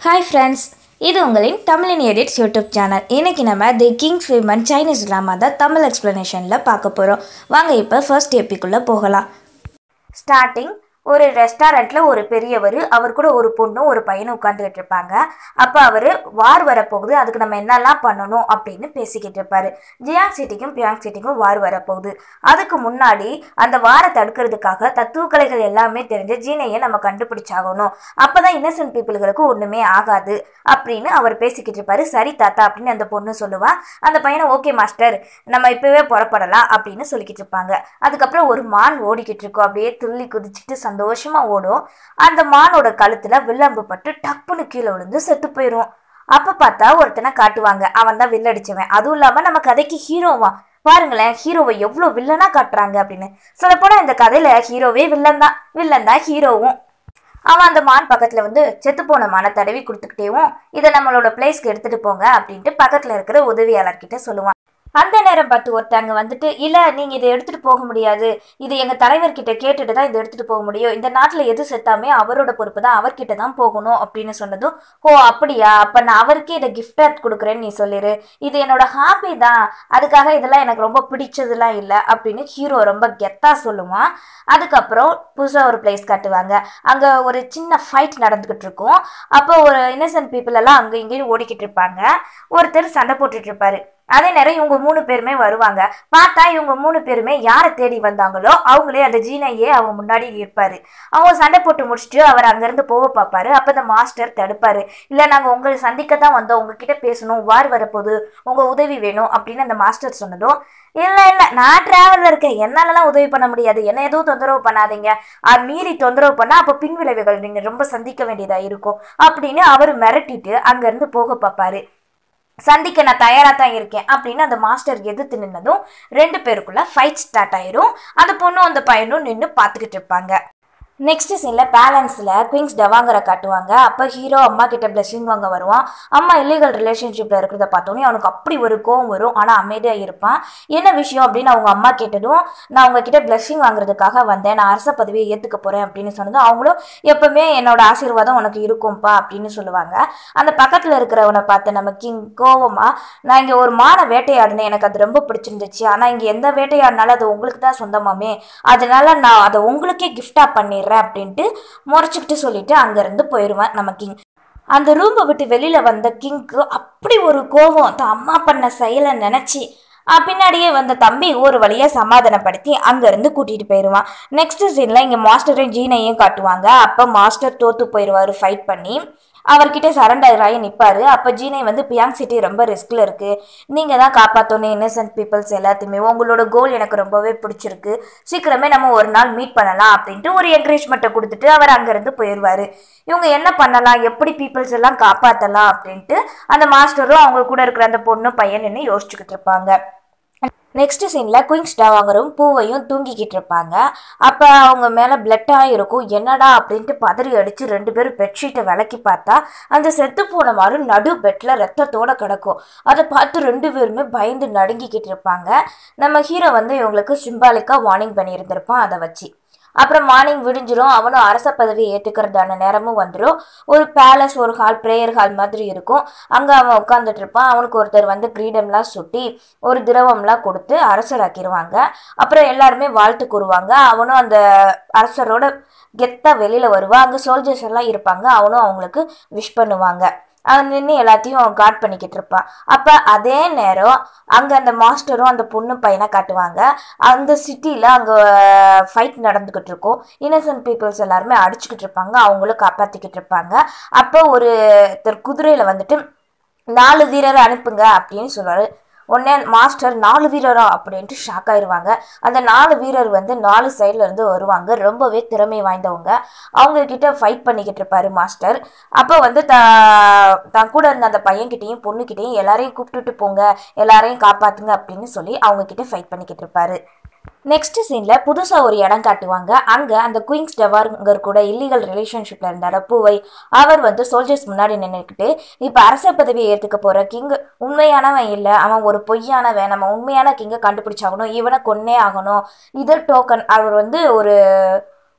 hi friends இது உங்களின் தமிழின் எடிட்ஸ் யூடியூப் சேனல் இன்னைக்கு நம்ம the king's women Chinese drama தான் தமிழ் எக்ஸ்ப்ளனேஷனில் பார்க்க போகிறோம் வாங்க இப்போ ஃபர்ஸ்ட் எப்பிக்குள்ளே போகலாம் ஸ்டார்டிங் ஒரு ரெஸ்டாரண்ட்டில் ஒரு பெரியவர் அவர் கூட ஒரு பொண்ணும் ஒரு பையனும் உட்காந்துக்கிட்டு இருப்பாங்க அப்போ அவர் வார் வரப்போகுது அதுக்கு நம்ம என்னெல்லாம் பண்ணணும் அப்படின்னு பேசிக்கிட்டு இருப்பாரு ஜியாங் சிட்டிக்கும் பியாங் சிட்டிக்கும் வார் வரப்போகுது அதுக்கு முன்னாடி அந்த வாரை தடுக்கிறதுக்காக தத்துவ கலைகள் எல்லாமே தெரிஞ்ச ஜீனையை நம்ம கண்டுபிடிச்சாகணும் அப்போ தான் இன்னசென்ட் பீப்புள்களுக்கு ஒன்றுமே ஆகாது அப்படின்னு அவர் பேசிக்கிட்டு இருப்பாரு சரி தாத்தா அப்படின்னு அந்த பொண்ணு சொல்லுவா அந்த பையனை ஓகே மாஸ்டர் நம்ம இப்போவே புறப்படலாம் அப்படின்னு சொல்லிக்கிட்டு இருப்பாங்க அதுக்கப்புறம் ஒரு மான் ஓடிக்கிட்டு இருக்கும் அப்படியே துள்ளி குதிச்சுட்டு சந்தோஷமா ஓடும் அந்த மானோட கழுத்துல வில்லம்பு பட்டு டப்புன்னு கீழே விழுந்து செத்து போயிடும் அப்ப பார்த்தா ஒருத்தனை காட்டுவாங்க அவன் தான் வில்லடிச்சவன் அதுவும் இல்லாம நம்ம கதைக்கு ஹீரோவா பாருங்களேன் ஹீரோவை எவ்வளோ வில்லனா காட்டுறாங்க அப்படின்னு சொல்லப்போனா இந்த கதையில ஹீரோவே வில்லன் தான் வில்லன் தான் ஹீரோவும் அவன் அந்த மான் பக்கத்துல வந்து செத்து போன மானை தடவி கொடுத்துக்கிட்டேவும் இதை நம்மளோட பிளேஸ்க்கு எடுத்துட்டு போங்க அப்படின்ட்டு பக்கத்துல இருக்கிற உதவியாளர்கிட்ட சொல்லுவான் அந்த நேரம் பார்த்து ஒருத்தங்க வந்துட்டு இல்லை நீங்கள் இதை எடுத்துகிட்டு போக முடியாது இது எங்கள் தலைவர்கிட்ட கேட்டுட்டு தான் இதை எடுத்துகிட்டு போக முடியும் இந்த நாட்டில் எது செத்தாமே அவரோட பொறுப்பு தான் அவர்கிட்ட தான் போகணும் அப்படின்னு சொன்னதும் ஓ அப்படியா அப்போ நான் அவருக்கே இதை கிஃப்டாக கொடுக்குறேன்னு நீ சொல்லிடு இது என்னோட ஹாபி தான் அதுக்காக இதெல்லாம் எனக்கு ரொம்ப பிடிச்சதுலாம் இல்லை அப்படின்னு ஹீரோ ரொம்ப கெத்தாக சொல்லுவான் அதுக்கப்புறம் புதுசாக ஒரு பிளேஸ் காட்டுவாங்க அங்கே ஒரு சின்ன ஃபைட் நடந்துக்கிட்டு இருக்கும் அப்போ ஒரு இன்னசென்ட் பீப்புள் எல்லாம் அங்கே இங்கேயும் ஓடிக்கிட்டு இருப்பாங்க ஒருத்தர் சண்டை போட்டுட்டு இருப்பாரு அதே நேரம் இவங்க மூணு பேருமே வருவாங்க பார்த்தா இவங்க மூணு பேருமே யாரை தேடி வந்தாங்களோ அவங்களே அந்த ஜீனையே அவங்க முன்னாடி இருப்பாரு அவங்க சண்டை போட்டு முடிச்சுட்டு அவர் அங்கேருந்து போக பார்ப்பாரு அப்போ இந்த மாஸ்டர் தடுப்பாரு இல்லை நாங்கள் உங்களை சந்திக்க தான் வந்தோம் உங்ககிட்ட பேசணும் வார் வரப்போகுது உங்கள் உதவி வேணும் அப்படின்னு அந்த மாஸ்டர் சொன்னதும் இல்லை இல்லை நான் டிராவலில் இருக்கேன் என்னாலலாம் உதவி பண்ண முடியாது என்ன எதுவும் தொந்தரவு பண்ணாதீங்க அது மீறி தொந்தரவு பண்ணால் அப்போ பின்விளைவுகள் நீங்கள் ரொம்ப சந்திக்க வேண்டியதாக இருக்கும் அப்படின்னு அவர் மிரட்டிட்டு அங்கேருந்து போக பார்ப்பாரு சந்திக்க நான் தயாராக தான் இருக்கேன் அப்படின்னு அந்த மாஸ்டர் எதிர்த்து நின்னதும் ரெண்டு பேருக்குள்ள ஃபைட் ஸ்டார்ட் ஆயிரும் அந்த பொண்ணும் அந்த பையனும் நின்று பார்த்துக்கிட்டு இருப்பாங்க நெக்ஸ்ட் சீனில் பேலன்ஸில் குயின்ஸ் டவாங்கரை காட்டுவாங்க அப்போ ஹீரோ அம்மா கிட்ட பிளெஸிங் வாங்க வருவான் அம்மா இல்லீகல் ரிலேஷன்ஷிப்பில் இருக்கிறத பார்த்தோன்னே அவனுக்கு அப்படி ஒரு கோவம் வரும் ஆனால் அமைதியாக இருப்பான் என்ன விஷயம் அப்படின்னு அவங்க அம்மா கேட்டதும் நான் உங்ககிட்ட பிளெஸிங் வாங்குறதுக்காக வந்தேன் நான் அரச பதவியை ஏற்றுக்க போகிறேன் அப்படின்னு சொன்னதும் அவங்களும் எப்பவுமே என்னோட ஆசீர்வாதம் உனக்கு இருக்கும்பா அப்படின்னு சொல்லுவாங்க அந்த பக்கத்தில் இருக்கிறவனை பார்த்து நம்ம கிங் கோவமா நான் இங்கே ஒரு மானை வேட்டையாடினேன் எனக்கு அது ரொம்ப பிடிச்சிருந்துச்சு ஆனால் இங்கே எந்த வேட்டையாடினாலும் அது உங்களுக்கு தான் சொந்தமாமே அதனால நான் அதை உங்களுக்கே கிஃப்டாக பண்ணிடுறேன் அப்படின்ட்டு முறைச்சிக்கிட்டு சொல்லிட்டு அங்கேருந்து போயிடுவேன் நம்ம கிங் அந்த ரூமை விட்டு வெளியில் வந்த கிங்க்கு அப்படி ஒரு கோபம் தான் அம்மா பண்ண செயலை நினச்சி பின்னாடியே வந்த தம்பி ஒரு வழியாக சமாதானப்படுத்தி அங்கேருந்து கூட்டிகிட்டு போயிடுவான் நெக்ஸ்ட் சீனில் இங்கே மாஸ்டரையும் ஜீனையும் காட்டுவாங்க அப்போ மாஸ்டர் தோற்று போயிடுவார் ஃபைட் பண்ணி அவர்கிட்ட சரண்டர் ஆகி நிற்பார் அப்போ ஜீனை வந்து பியாங் சிட்டி ரொம்ப ரிஸ்கில் இருக்குது நீங்கள் தான் காப்பாற்றணும் இன்னசென்ட் பீப்புள்ஸ் எல்லாத்தையுமே உங்களோட கோல் எனக்கு ரொம்பவே பிடிச்சிருக்கு சீக்கிரமே நம்ம ஒரு நாள் மீட் பண்ணலாம் அப்படின்ட்டு ஒரு என்கரேஜ்மெண்ட்டை கொடுத்துட்டு அவர் அங்கேருந்து போயிடுவார் இவங்க என்ன பண்ணலாம் எப்படி பீப்புள்ஸ் எல்லாம் காப்பாற்றலாம் அப்படின்ட்டு அந்த மாஸ்டரும் அவங்க கூட இருக்கிற அந்த பொண்ணு பையன் நின்று யோசிச்சுக்கிட்டு இருப்பாங்க நெக்ஸ்ட் சீனில் குயின்ஸ் டாவாங்கரும் பூவையும் தூங்கிக்கிட்டு இருப்பாங்க அப்போ அவங்க மேலே பிளட்டாக இருக்கும் என்னடா அப்படின்ட்டு பதறி அடித்து ரெண்டு பேரும் பெட்ஷீட்டை விளக்கி பார்த்தா அந்த செத்து போன மாதிரி நடு பெட்டில் ரத்தத்தோடு கிடக்கும் அதை பார்த்து ரெண்டு பேருமே பயந்து நடுங்கிக்கிட்டு இருப்பாங்க நம்ம ஹீரோ வந்து இவங்களுக்கு சிம்பாலிக்காக வார்னிங் பண்ணியிருந்திருப்பான் அதை வச்சு அப்புறம் மார்னிங் விடிஞ்சிரும் அவனும் அரச பதவியை ஏற்றுக்கிறதான நேரமும் வந்துடும் ஒரு பேலஸ் ஒரு ஹால் ப்ரேயர் ஹால் மாதிரி இருக்கும் அங்கே அவன் உட்காந்துட்டு இருப்பான் அவனுக்கு ஒருத்தர் வந்து கிரீடம்லாம் சுட்டி ஒரு திரவம்லாம் கொடுத்து அரசராக்கிடுவாங்க அப்புறம் எல்லாருமே வாழ்த்து கூறுவாங்க அவனும் அந்த அரசரோட கெத்தாக வெளியில் வருவான் அங்கே சோல்ஜர்ஸ் எல்லாம் இருப்பாங்க அவனும் அவங்களுக்கு விஷ் பண்ணுவாங்க அவன் நின்று எல்லாத்தையும் காட் பண்ணிக்கிட்டு இருப்பான் அப்போ அதே நேரம் அங்கே அந்த மாஸ்டரும் அந்த பொண்ணு பையனை காட்டுவாங்க அந்த சிட்டியில் அங்கே ஃபைட் நடந்துக்கிட்டு இருக்கும் இன்னசென்ட் பீப்புள்ஸ் எல்லாருமே அடிச்சுக்கிட்டு இருப்பாங்க அவங்களும் காப்பாற்றிக்கிட்டு இருப்பாங்க அப்போ ஒரு குதிரையில் வந்துட்டு நாலு வீரரை அனுப்புங்க அப்படின்னு சொல்லுவார் உடனே மாஸ்டர் நாலு வீரரா அப்படின்ட்டு ஷாக் ஆயிடுவாங்க அந்த நாலு வீரர் வந்து நாலு சைடில் இருந்து வருவாங்க ரொம்பவே திறமை வாய்ந்தவங்க அவங்க கிட்ட ஃபைட் பண்ணிக்கிட்டு இருப்பாரு மாஸ்டர் அப்போ வந்து த தான் கூட இருந்த அந்த பையன்கிட்டையும் பொண்ணுக்கிட்டையும் எல்லாரையும் கூப்பிட்டுட்டு போங்க எல்லாரையும் காப்பாத்துங்க அப்படின்னு சொல்லி அவங்க கிட்ட ஃபைட் பண்ணிக்கிட்டு இருப்பாரு நெக்ஸ்ட் சீனில் புதுசாக ஒரு இடம் காட்டுவாங்க அங்கே அந்த குயின்ஸ் டெவார்கர் கூட இல்லீகல் ரிலேஷன்ஷிப்பில் இருந்தார் பூவை அவர் வந்து சோல்ஜர்ஸ் முன்னாடி நின்றுக்கிட்டு இப்போ அரச பதவியை ஏற்றுக்க போகிற கிங் உண்மையானவன் இல்லை அவன் ஒரு பொய்யானவன் நம்ம உண்மையான கிங்கை கண்டுபிடிச்சாகணும் இவனை கொன்னே ஆகணும் இதர் டோக்கன் அவர் வந்து ஒரு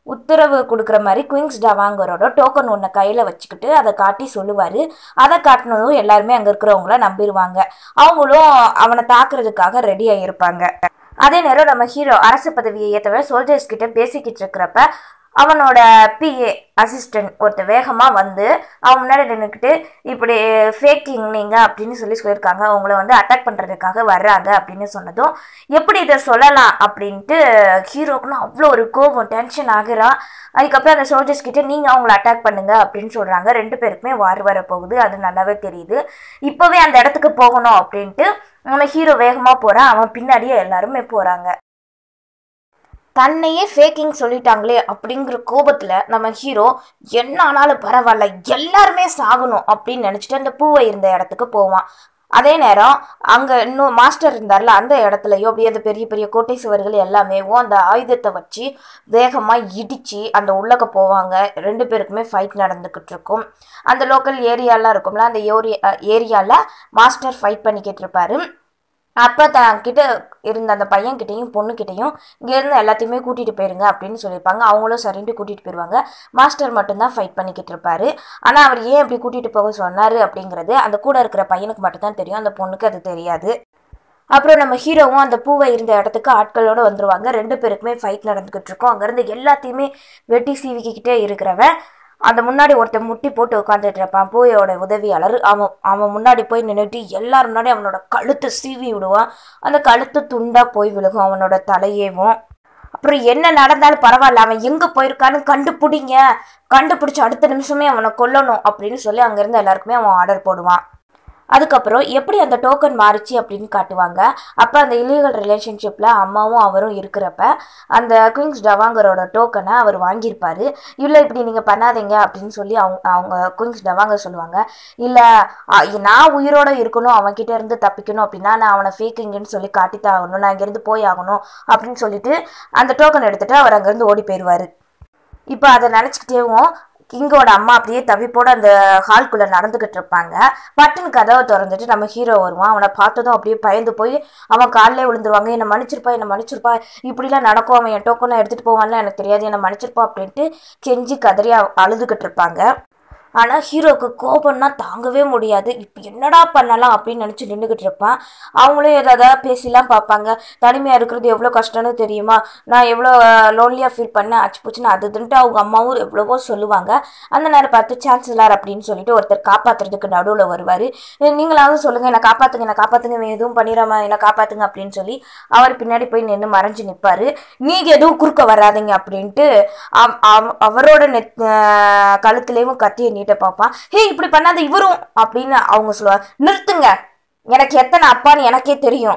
உத்தரவு கொடுக்குற மாதிரி குயின்ஸ் டவாங்கரோட டோக்கன் ஒன்றை கையில் வச்சுக்கிட்டு அதை காட்டி சொல்லுவார் அதை காட்டினதும் எல்லாருமே அங்கே இருக்கிறவங்கள நம்பிடுவாங்க அவங்களும் அவனை தாக்குறதுக்காக ரெடி ஆகியிருப்பாங்க அதே நேரம் நம்ம ஹீரோ அரசு பதவியை ஏற்றவ சோல்ஜர்ஸ் கிட்ட பேசிக்கிட்டு இருக்கிறப்ப அவனோட பிஏ அசிஸ்டன்ட் ஒருத்தர் வேகமாக வந்து அவன் முன்னாடி நின்றுக்கிட்டு இப்படி ஃபேக்கிங் நீங்கள் அப்படின்னு சொல்லி சொல்லியிருக்காங்க அவங்கள வந்து அட்டாக் பண்ணுறதுக்காக வர்றாங்க அப்படின்னு சொன்னதும் எப்படி இதை சொல்லலாம் அப்படின்ட்டு ஹீரோக்குன்னு அவ்வளோ ஒரு கோபம் டென்ஷன் ஆகுறான் அதுக்கப்புறம் அந்த சோல்ஜர்ஸ் கிட்ட நீங்கள் அவங்கள அட்டாக் பண்ணுங்க அப்படின்னு சொல்கிறாங்க ரெண்டு பேருக்குமே வார் வர போகுது அது நல்லாவே தெரியுது இப்போவே அந்த இடத்துக்கு போகணும் அப்படின்ட்டு நம்ம ஹீரோ வேகமாக போகிறான் அவன் பின்னாடியே எல்லாருமே போகிறாங்க தன்னையே ஃபேக்கிங் சொல்லிட்டாங்களே அப்படிங்கிற கோபத்தில் நம்ம ஹீரோ என்ன ஆனாலும் பரவாயில்ல எல்லாருமே சாகணும் அப்படின்னு நினச்சிட்டு அந்த பூவை இருந்த இடத்துக்கு போவான் அதே நேரம் அங்கே இன்னும் மாஸ்டர் இருந்தார்ல அந்த இடத்துலையும் அப்படியே அந்த பெரிய பெரிய கோட்டை சுவர்கள் எல்லாமே அந்த ஆயுதத்தை வச்சு வேகமாக இடித்து அந்த உள்ளக்க போவாங்க ரெண்டு பேருக்குமே ஃபைட் நடந்துக்கிட்டு இருக்கும் அந்த லோக்கல் ஏரியாலாம் இருக்கும்ல அந்த ஏரியா ஏரியாவில் மாஸ்டர் ஃபைட் பண்ணிக்கிட்டு இருப்பாரு அப்போ தன்கிட்ட இருந்த அந்த பையன்கிட்டையும் பொண்ணுக்கிட்டையும் இங்கேருந்து எல்லாத்தையுமே கூட்டிகிட்டு போயிருங்க அப்படின்னு சொல்லியிருப்பாங்க அவங்களும் சரின்ட்டு கூட்டிகிட்டு போயிடுவாங்க மாஸ்டர் மட்டும்தான் ஃபைட் பண்ணிக்கிட்டு இருப்பாரு ஆனால் அவர் ஏன் இப்படி கூட்டிகிட்டு போக சொன்னார் அப்படிங்கிறது அந்த கூட இருக்கிற பையனுக்கு மட்டும்தான் தெரியும் அந்த பொண்ணுக்கு அது தெரியாது அப்புறம் நம்ம ஹீரோவும் அந்த பூவை இருந்த இடத்துக்கு ஆட்களோட வந்துருவாங்க ரெண்டு பேருக்குமே ஃபைட் நடந்துக்கிட்டு இருக்கும் அங்கேருந்து எல்லாத்தையுமே வெட்டி சீவிக்கிட்டே இருக்கிறவன் அந்த முன்னாடி ஒருத்தன் முட்டி போட்டு உட்காந்துட்டு இருப்பான் பூயோட உதவியாளர் அவன் அவன் முன்னாடி போய் நின்றுட்டு எல்லாரும் முன்னாடி அவனோட கழுத்தை சீவி விடுவான் அந்த கழுத்து துண்டாக போய் விழுகும் அவனோட தலையேவும் அப்புறம் என்ன நடந்தாலும் பரவாயில்ல அவன் எங்கே போயிருக்கான்னு கண்டுபிடிங்க கண்டுபிடிச்ச அடுத்த நிமிஷமே அவனை கொல்லணும் அப்படின்னு சொல்லி அங்கேருந்து எல்லாருக்குமே அவன் ஆர்டர் போடுவான் அதுக்கப்புறம் எப்படி அந்த டோக்கன் மாறிச்சு அப்படின்னு காட்டுவாங்க அப்போ அந்த இல்லீகல் ரிலேஷன்ஷிப்பில் அம்மாவும் அவரும் இருக்கிறப்ப அந்த குயின்ஸ் டவாங்கரோட டோக்கனை அவர் வாங்கியிருப்பாரு இல்லை இப்படி நீங்கள் பண்ணாதீங்க அப்படின்னு சொல்லி அவங்க அவங்க குயின்ஸ் டவாங்கர் சொல்லுவாங்க இல்லை நான் உயிரோட இருக்கணும் அவன்கிட்ட இருந்து தப்பிக்கணும் அப்படின்னா நான் அவனை ஃபேக்கிங்கன்னு சொல்லி காட்டித்தான் ஆகணும் நான் இங்கேருந்து போய் ஆகணும் அப்படின்னு சொல்லிட்டு அந்த டோக்கன் எடுத்துகிட்டு அவர் அங்கேருந்து ஓடி போயிடுவார் இப்போ அதை நினச்சிக்கிட்டேவும் கிங்கோட அம்மா அப்படியே தவிப்போட அந்த ஹால்குள்ளே நடந்துக்கிட்டு இருப்பாங்க பட்டுன்னு கதவை திறந்துட்டு நம்ம ஹீரோ வருவான் அவனை பார்த்ததும் அப்படியே பயந்து போய் அவன் காலிலே விழுந்துருவாங்க என்னை மன்னிச்சிருப்பா என்னை மன்னிச்சிருப்பா இப்படிலாம் நடக்கும் அவன் என் டோக்கனை எடுத்துகிட்டு போவான்லாம் எனக்கு தெரியாது என்னை மன்னிச்சிருப்பா அப்படின்ட்டு கெஞ்சி கதறி அ- அழுதுகிட்டு இருப்பாங்க ஆனால் ஹீரோக்கு கோபம்னா தாங்கவே முடியாது இப்போ என்னடா பண்ணலாம் அப்படின்னு நினச்சி நின்றுக்கிட்டு இருப்பான் அவங்களும் ஏதாவது பேசிலாம் பார்ப்பாங்க தனிமையாக இருக்கிறது எவ்வளோ கஷ்டம்னு தெரியுமா நான் எவ்வளோ லோன்லியாக ஃபீல் பண்ணேன் அச்சு போச்சுன்னு அது இதுன்ட்டு அவங்க அம்மாவும் எவ்வளவோ சொல்லுவாங்க அந்த நேரம் பார்த்து சான்சலர் அப்படின்னு சொல்லிட்டு ஒருத்தர் காப்பாற்றுறதுக்கு நடுவில் வருவார் நீங்களாவது சொல்லுங்கள் என்னை காப்பாற்றுங்க என்னை காப்பாற்றுங்க இவன் எதுவும் பண்ணிடாம என்னை காப்பாற்றுங்க அப்படின்னு சொல்லி அவர் பின்னாடி போய் நின்று மறைஞ்சு நிற்பார் நீங்கள் எதுவும் குறுக்க வராதீங்க அப்படின்ட்டு அவ- அவ- அவரோட நெத் அஹ் கழுத்துலேயும் கத்தியை நீட்ட பார்ப்பான் ஹே இப்படி பண்ணாத இவரும் அப்படின்னு அவங்க சொல்லுவாங்க நிறுத்துங்க எனக்கு எத்தனை அப்பான்னு எனக்கே தெரியும்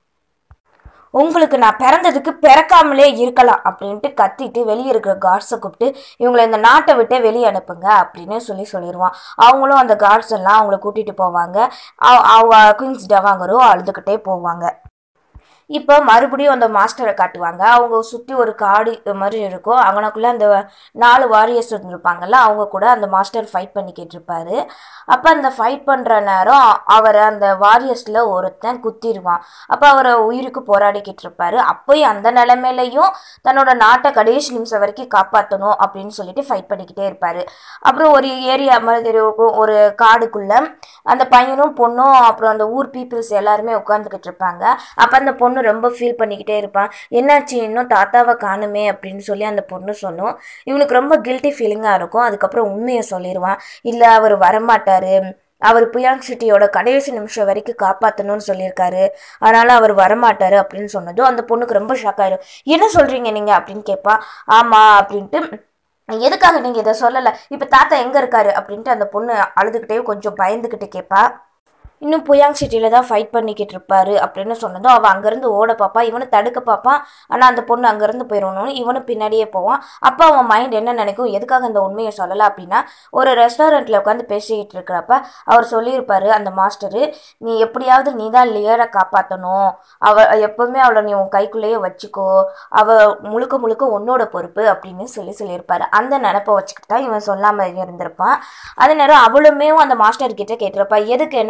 உங்களுக்கு நான் பிறந்ததுக்கு பிறக்காமலே இருக்கலாம் அப்படின்ட்டு கத்திட்டு வெளியே இருக்கிற கார்ட்ஸை கூப்பிட்டு இவங்களை இந்த நாட்டை விட்டே வெளியே அனுப்புங்க அப்படின்னு சொல்லி சொல்லிடுவான் அவங்களும் அந்த கார்ட்ஸ் எல்லாம் அவங்கள கூட்டிகிட்டு போவாங்க அவ- அவங்க குயின்ஸ் டவாங்கரும் அழுதுகிட்டே போவாங்க இப்போ மறுபடியும் அந்த மாஸ்டரை காட்டுவாங்க அவங்க சுற்றி ஒரு காடு மாதிரி இருக்கும் அவனுக்குள்ளே அந்த நாலு வாரியர்ஸ் இருந்திருப்பாங்கல்ல அவங்க கூட அந்த மாஸ்டர் ஃபைட் பண்ணிக்கிட்டு இருப்பாரு அப்போ அந்த ஃபைட் பண்ணுற நேரம் அவர் அந்த வாரியர்ஸில் ஒருத்தன் குத்திடுவான் அப்போ அவரை உயிருக்கு போராடிக்கிட்டு இருப்பாரு அப்போயும் அந்த நிலைமையிலையும் தன்னோட நாட்டை கடைசி நிமிஷம் வரைக்கும் காப்பாற்றணும் அப்படின்னு சொல்லிட்டு ஃபைட் பண்ணிக்கிட்டே இருப்பார் அப்புறம் ஒரு ஏரியா மாதிரி இருக்கும் ஒரு காடுக்குள்ள அந்த பையனும் பொண்ணும் அப்புறம் அந்த ஊர் பீப்புள்ஸ் எல்லாருமே உட்காந்துக்கிட்டு இருப்பாங்க அப்போ அந்த பொண்ணு ரொம்ப ஃபீல் பண்ணிக்கிட்டே இருப்பான் என்னாச்சு இன்னும் தாத்தாவை காணுமே அப்படின்னு சொல்லி அந்த பொண்ணு சொல்லும் இவனுக்கு ரொம்ப கில்ட்டி ஃபீலிங்காக இருக்கும் அதுக்கப்புறம் உண்மையை சொல்லிடுவான் இல்லை அவர் வரமாட்டாரு அவர் புயாங் சிட்டியோட கடைசி நிமிஷம் வரைக்கும் காப்பாற்றணும்னு சொல்லியிருக்காரு அதனால அவர் வரமாட்டாரு அப்படின்னு சொன்னதும் அந்த பொண்ணுக்கு ரொம்ப ஷாக் ஆயிடும் என்ன சொல்றீங்க நீங்க அப்படின்னு கேட்பா ஆமா அப்படின்ட்டு எதுக்காக நீங்க இதை சொல்லலை இப்போ தாத்தா எங்க இருக்காரு அப்படின்ட்டு அந்த பொண்ணு அழுதுகிட்டே கொஞ்சம் பயந்துக்கிட்டு கேட்பா இன்னும் புயாங் சிட்டியில் தான் ஃபைட் பண்ணிக்கிட்டு இருப்பாரு அப்படின்னு சொன்னதும் அவள் அங்கேருந்து ஓட பார்ப்பா இவனை தடுக்க பார்ப்பான் ஆனால் அந்த பொண்ணு அங்கேருந்து போயிடணும்னு இவனும் பின்னாடியே போவான் அப்போ அவன் மைண்ட் என்ன நினைக்கும் எதுக்காக அந்த உண்மையை சொல்லலை அப்படின்னா ஒரு ரெஸ்டாரண்ட்டில் உட்காந்து பேசிக்கிட்டு இருக்கிறப்ப அவர் சொல்லியிருப்பாரு அந்த மாஸ்டரு நீ எப்படியாவது நீ தான் லியரை காப்பாற்றணும் அவ எப்பவுமே அவளை நீ உன் கைக்குள்ளேயே வச்சுக்கோ அவ முழுக்க முழுக்க உன்னோட பொறுப்பு அப்படின்னு சொல்லி சொல்லியிருப்பாரு அந்த நினப்பை வச்சுக்கிட்டு தான் இவன் சொல்லாமல் இருந்திருப்பான் அதே நேரம் அவளுமே அந்த மாஸ்டர் கிட்ட கேட்டிருப்பா எதுக்கு என்ன மட்டும் நீங்கள்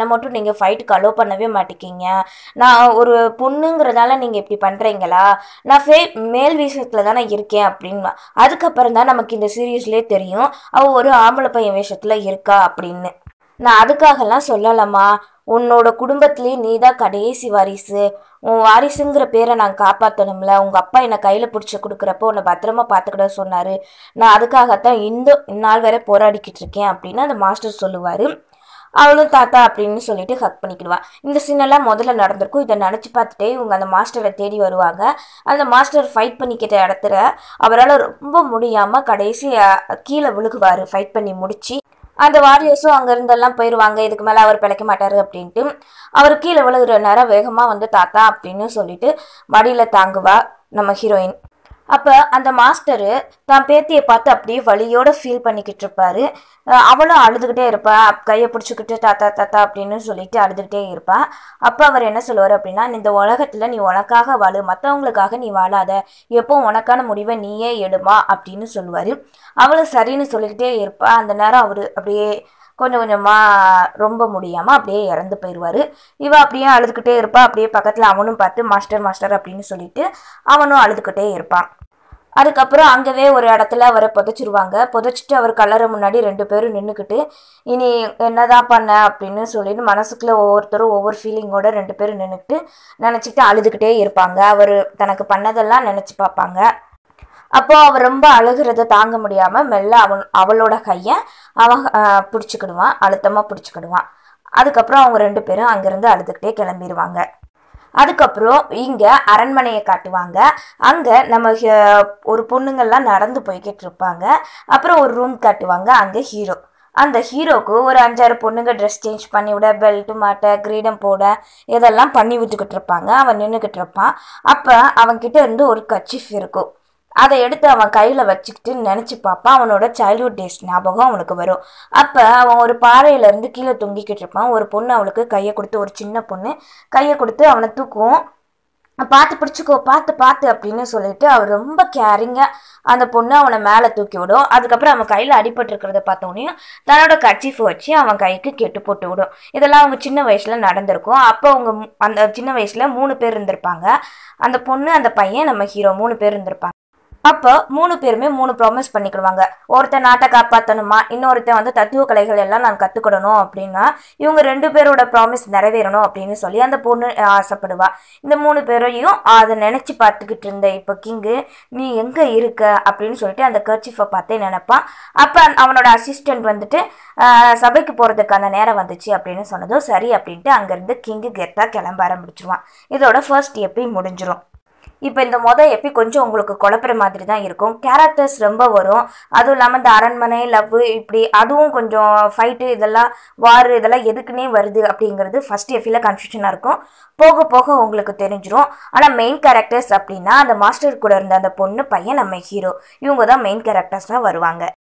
நீங்கள் ஃபைட்டுக்கு அலோவ் பண்ணவே மாட்டேங்கிங்க நான் ஒரு பொண்ணுங்கிறதால நீங்கள் இப்படி பண்ணுறீங்களா நான் ஃபே மேல் விஷயத்தில் தானே இருக்கேன் அப்படின்னு அதுக்கப்புறம் தான் நமக்கு இந்த சீரியஸ்லேயே தெரியும் அவள் ஒரு ஆம்பளை பையன் வேஷத்தில் இருக்கா அப்படின்னு நான் அதுக்காகலாம் சொல்லலம்மா உன்னோட குடும்பத்திலேயே நீ தான் கடைசி வாரிசு உன் வாரிசுங்கிற பேரை நான் காப்பாற்றணும்ல உங்கள் அப்பா என்னை கையில் பிடிச்சி கொடுக்குறப்போ உன்னை பத்திரமா பார்த்துக்கிட சொன்னார் நான் அதுக்காகத்தான் இந்த இந்நாள் வரை போராடிக்கிட்டு இருக்கேன் அப்படின்னு அந்த மாஸ்டர் சொல்லுவார் அவளும் தாத்தா அப்படின்னு சொல்லிட்டு ஹக் பண்ணிக்கிடுவா இந்த சீனெல்லாம் முதல்ல நடந்திருக்கும் இதை நினச்சி பார்த்துட்டே இவங்க அந்த மாஸ்டரை தேடி வருவாங்க அந்த மாஸ்டர் ஃபைட் பண்ணிக்கிட்ட இடத்துல அவரால் ரொம்ப முடியாமல் கடைசி அஹ், கீழே விழுகுவார் ஃபைட் பண்ணி முடிச்சு அந்த வாரியர்ஸும் அங்க இருந்தெல்லாம் போயிடுவாங்க இதுக்கு மேலே அவர் பிழைக்க மாட்டாரு அப்படின்ட்டு அவர் கீழே விழுகிற நேரம் வேகமாக வந்து தாத்தா அப்படின்னு சொல்லிட்டு மடியில் தாங்குவா நம்ம ஹீரோயின் அப்போ அந்த மாஸ்டரு தான் பேத்தியை பார்த்து அப்படியே வலியோட ஃபீல் பண்ணிக்கிட்டு இருப்பாரு அஹ் அவளும் அழுதுகிட்டே இருப்பா கையை பிடிச்சிக்கிட்டு தாத்தா தாத்தா அப்படின்னு சொல்லிட்டு அழுதுகிட்டே இருப்பா அப்போ அவர் என்ன சொல்லுவார் அப்படின்னா இந்த உலகத்தில் நீ உனக்காக வாழு மற்றவங்களுக்காக நீ வாழாத எப்போ உனக்கான முடிவை நீயே எடுமா அப்படின்னு சொல்லுவார் அவளும் சரின்னு சொல்லிக்கிட்டே இருப்பா அந்த நேரம் அவர் அப்படியே கொஞ்சம் கொஞ்சமாக ரொம்ப முடியாமல் அப்படியே இறந்து போயிடுவார் இவ அப்படியே அழுதுகிட்டே இருப்பா அப்படியே பக்கத்தில் அவனும் பார்த்து மாஸ்டர் மாஸ்டர் அப்படின்னு சொல்லிட்டு அவனும் அழுதுகிட்டே இருப்பான் அதுக்கப்புறம் அங்கவே ஒரு இடத்துல அவரை புதைச்சிருவாங்க புதைச்சிட்டு அவர் கல்லறை முன்னாடி ரெண்டு பேரும் நின்றுக்கிட்டு இனி என்னதான் பண்ண அப்படின்னு சொல்லிட்டு மனசுக்குள்ள ஒவ்வொருத்தரும் ஒவ்வொரு ஃபீலிங்கோட ரெண்டு பேரும் நின்றுக்கிட்டு நினச்சிக்கிட்டு அழுதுகிட்டே இருப்பாங்க அவர் தனக்கு பண்ணதெல்லாம் நினச்சி பார்ப்பாங்க அப்போ அவர் ரொம்ப அழுகிறத தாங்க முடியாமல் மெல்ல அவன் அவளோட கையை அவன் பிடிச்சிக்கிடுவான் அழுத்தமாக பிடிச்சிக்கிடுவான் அதுக்கப்புறம் அவங்க ரெண்டு பேரும் அங்கேருந்து அழுதுகிட்டே கிளம்பிடுவாங்க அதுக்கப்புறம் இங்கே அரண்மனையை காட்டுவாங்க அங்கே நம்ம ஹ- ஒரு பொண்ணுங்கள்லாம் நடந்து போய்கிட்டு இருப்பாங்க அப்புறம் ஒரு ரூம் காட்டுவாங்க அங்கே ஹீரோ அந்த ஹீரோக்கு ஒரு அஞ்சாறு பொண்ணுங்க ட்ரெஸ் சேஞ்ச் பண்ணி விட பெல்ட் மாட்ட கிரீடம் போட இதெல்லாம் பண்ணி விட்டுக்கிட்டு இருப்பாங்க அவன் நின்றுக்கிட்டு இருப்பான் அப்போ அவன்கிட்ட இருந்து ஒரு கச்சிஃப் இருக்கும் அதை எடுத்து அவன் கையில் வச்சுக்கிட்டு நினச்சி பார்ப்பான் அவனோட சைல்ட்ஹுட் டேஸ் ஞாபகம் அவனுக்கு வரும் அப்போ அவன் ஒரு பாறையிலேருந்து கீழே தொங்கிக்கிட்டு இருப்பான் ஒரு பொண்ணு அவளுக்கு கையை கொடுத்து ஒரு சின்ன பொண்ணு கையை கொடுத்து அவனை தூக்குவோம் பார்த்து பிடிச்சிக்கோ பார்த்து பார்த்து அப்படின்னு சொல்லிட்டு அவர் ரொம்ப கேரிங்காக அந்த பொண்ணு அவனை மேலே தூக்கி விடும் அதுக்கப்புறம் அவன் கையில் அடிபட்டிருக்கிறத பார்த்தோன்னே தன்னோட கர்ச்சீஃப் வச்சு அவன் கைக்கு கெட்டு போட்டு விடும் இதெல்லாம் அவங்க சின்ன வயசில் நடந்திருக்கும் அப்போ அவங்க மு- அந்த சின்ன வயசில் மூணு பேர் இருந்திருப்பாங்க அந்த பொண்ணு அந்த பையன் நம்ம ஹீரோ மூணு பேர் இருந்திருப்பாங்க அப்போ மூணு பேருமே மூணு ப்ராமிஸ் பண்ணிக்கிடுவாங்க ஒருத்தன் நாட்டை காப்பாற்றணுமா இன்னொருத்தன் வந்து தத்துவ கலைகள் எல்லாம் நான் கற்றுக்கிடணும் அப்படின்னா இவங்க ரெண்டு பேரோட ப்ராமிஸ் நிறைவேறணும் அப்படின்னு சொல்லி அந்த பொண்ணு அஹ், ஆசைப்படுவா இந்த மூணு பேரையும் அதை நினச்சி பார்த்துக்கிட்டு இருந்த இப்போ கிங்கு நீ எங்கே இருக்க அப்படின்னு சொல்லிட்டு அந்த கர்ச்சிஃபை பார்த்தே நினைப்பான் அப்போ அவனோட அசிஸ்டன்ட் வந்துட்டு அஹ், சபைக்கு போகிறதுக்கான நேரம் வந்துச்சு அப்படின்னு சொன்னதும் சரி அப்படின்ட்டு அங்கேருந்து கிங்கு கெத்தாக கிளம்ப ஆரம்பிச்சிருவான் இதோட ஃபர்ஸ்ட் எப்பி முடிஞ்சிரும் இப்போ இந்த மொதல் எப்பி கொஞ்சம் உங்களுக்கு குழப்புற மாதிரி தான் இருக்கும் கேரக்டர்ஸ் ரொம்ப வரும் அதுவும் இல்லாமல் இந்த அரண்மனை லவ் இப்படி அதுவும் கொஞ்சம் ஃபைட்டு இதெல்லாம் வார் இதெல்லாம் எதுக்குன்னே வருது அப்படிங்கிறது ஃபர்ஸ்ட் எஃபியில் கன்ஃபியூஷனாக இருக்கும் போக போக உங்களுக்கு தெரிஞ்சிரும் ஆனால் மெயின் கேரக்டர்ஸ் அப்படின்னா அந்த மாஸ்டர் கூட இருந்த அந்த பொண்ணு பையன் நம்ம ஹீரோ இவங்க தான் மெயின் கேரக்டர்ஸாக வருவாங்க